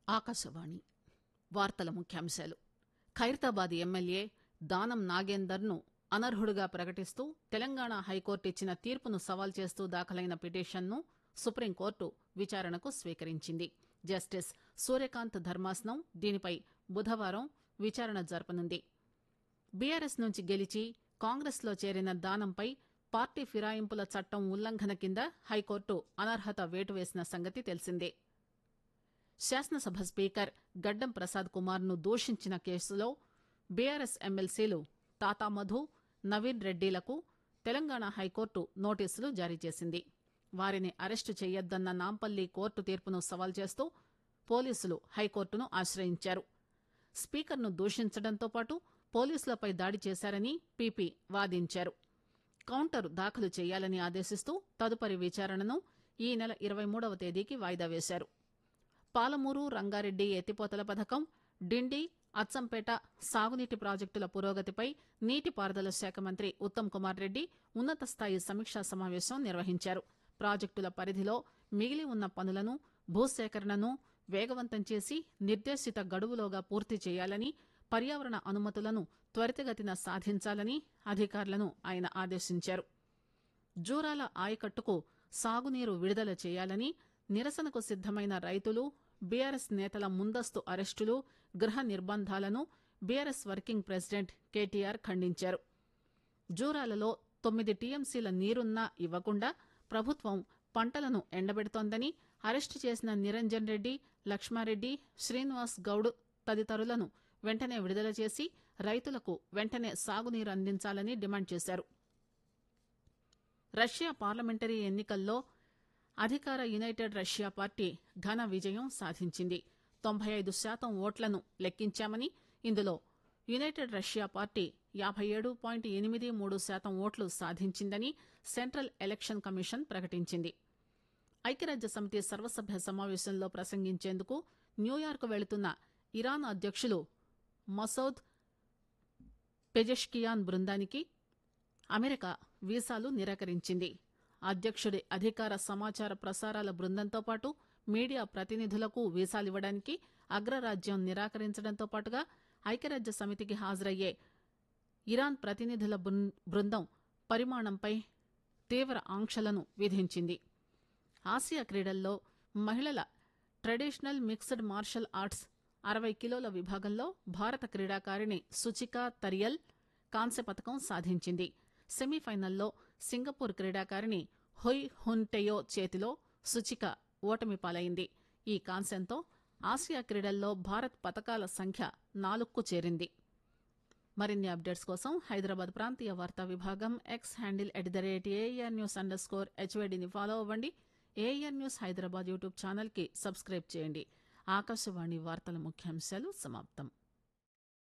ఆకాశవాణి వార్తల ముఖ్యాంశాలు ఖైరతాబాద్ ఎమ్మెల్యే దానం నాగేందర్ను అనర్హుడిగా ప్రకటిస్తూ తెలంగాణ హైకోర్టు ఇచ్చిన తీర్పును సవాల్ చేస్తూ దాఖలైన పిటిషన్ను సుప్రీంకోర్టు విచారణకు స్వీకరించింది జస్టిస్ సూర్యకాంత్ ధర్మాసనం దీనిపై బుధవారం విచారణ జరపనుంది బీఆర్ఎస్ నుంచి గెలిచి కాంగ్రెస్ లో చేరిన దానంపై పార్టీ ఫిరాయింపుల చట్టం ఉల్లంఘన కింద హైకోర్టు అనర్హత వేటు వేసిన సంగతి తెలిసిందే శాసనసభ స్పీకర్ గడ్డం ప్రసాద్ కుమార్ ను దూషించిన కేసులో బీఆర్ఎస్ ఎమ్మెల్సీలు తాతా మధు నవీన్ రెడ్డిలకు తెలంగాణ హైకోర్టు నోటీసులు జారీ చేసింది వారిని అరెస్టు చేయొద్దన్న నాంపల్లి కోర్టు తీర్పును సవాల్ చేస్తూ పోలీసులు హైకోర్టును ఆశ్రయించారు స్పీకర్ను దూషించడంతో పాటు పోలీసులపై దాడి చేశారని పీపీ వాదించారు కౌంటర్ దాఖలు చేయాలని ఆదేశిస్తూ తదుపరి విచారణను ఈ నెల ఇరవై మూడవ తేదీకి వాయిదా వేశారు పాలమూరు రంగారెడ్డి ఎత్తిపోతల పథకం డిండి అచ్చంపేట సాగునీటి ప్రాజెక్టుల పురోగతిపై నీటిపారుదల శాఖ మంత్రి ఉత్తమ్ కుమార్ రెడ్డి ఉన్నత స్థాయి సమీక్షా సమావేశం నిర్వహించారు ప్రాజెక్టుల పరిధిలో మిగిలి ఉన్న పనులను భూసేకరణను వేగవంతం చేసి నిర్దేశిత గడువులోగా పూర్తి చేయాలని పర్యావరణ అనుమతులను త్వరితగతిన సాధించాలని అధికారులను ఆయన ఆదేశించారు జూరాల ఆయకట్టుకు సాగునీరు విడుదల చేయాలని నిరసనకు సిద్దమైన రైతులు బీఆర్ఎస్ నేతల ముందస్తు అరెస్టులు గృహ నిర్బంధాలను బీఆర్ఎస్ వర్కింగ్ ప్రెసిడెంట్ కేటీఆర్ ఖండించారు జూరాలలో తొమ్మిది టీఎంసీల నీరున్నా ఇవ్వకుండా ప్రభుత్వం పంటలను ఎండబెడుతోందని అరెస్టు చేసిన నిరంజన్ రెడ్డి లక్ష్మారెడ్డి శ్రీనివాస్ గౌడ్ తదితరులను వెంటనే విడుదల చేసి రైతులకు వెంటనే సాగునీరు అందించాలని డిమాండ్ చేశారు రష్యా పార్లమెంటరీ ఎన్నికల్లో అధికార యునైటెడ్ రష్యా పార్టీ ఘన విజయం సాధించింది తొంభై ఐదు శాతం ఓట్లను లెక్కించామని ఇందులో యునైటెడ్ రష్యా పార్టీ యాబై ఏడు పాయింట్ ఎనిమిది మూడు శాతం ఓట్లు సాధించిందని సెంట్రల్ ఎలక్షన్ కమిషన్ ప్రకటించింది ఐక్యరాజ్య సమితి సర్వసభ్య సమావేశంలో ప్రసంగించేందుకు న్యూయార్క్ వెళుతున్న ఇరాన్ అధ్యక్షులు మసౌద్ పెజెష్కియాన్ బృందానికి అమెరికా వీసాలు నిరాకరించింది అధ్యక్షుడి అధికార సమాచార ప్రసారాల బృందంతో పాటు మీడియా ప్రతినిధులకు వీసాలివ్వడానికి అగ్రరాజ్యం నిరాకరించడంతో పాటుగా ఐక్యరాజ్య సమితికి హాజరయ్యే ఇరాన్ ప్రతినిధుల బృందం పరిమాణంపై తీవ్ర ఆంక్షలను విధించింది ఆసియా క్రీడల్లో మహిళల ట్రెడిషనల్ మిక్స్డ్ మార్షల్ ఆర్ట్స్ అరవై కిలోల విభాగంలో భారత క్రీడాకారిణి సుచికా తరియల్ కాంస్య పథకం సాధించింది సెమీఫైనల్లో సింగపూర్ క్రీడాకారిణి హొయ్ హున్టెయో చేతిలో సుచిక ఓటమి పాలైంది ఈ కాంస్యంతో ఆసియా క్రీడల్లో భారత్ పథకాల సంఖ్య నాలుగుకు చేరింది మరిన్ని అప్డేట్స్ కోసం హైదరాబాద్ ప్రాంతీయ వార్తా విభాగం X handle at the rate AR news underscore హెచ్వైడిని ఫాలో అవ్వండి AR news Hyderabad YouTube channel కి సబ్స్క్రైబ్ చేయండి ఆకాశవాణి వార్తల ముఖ్యాంశాలు సమాప్తం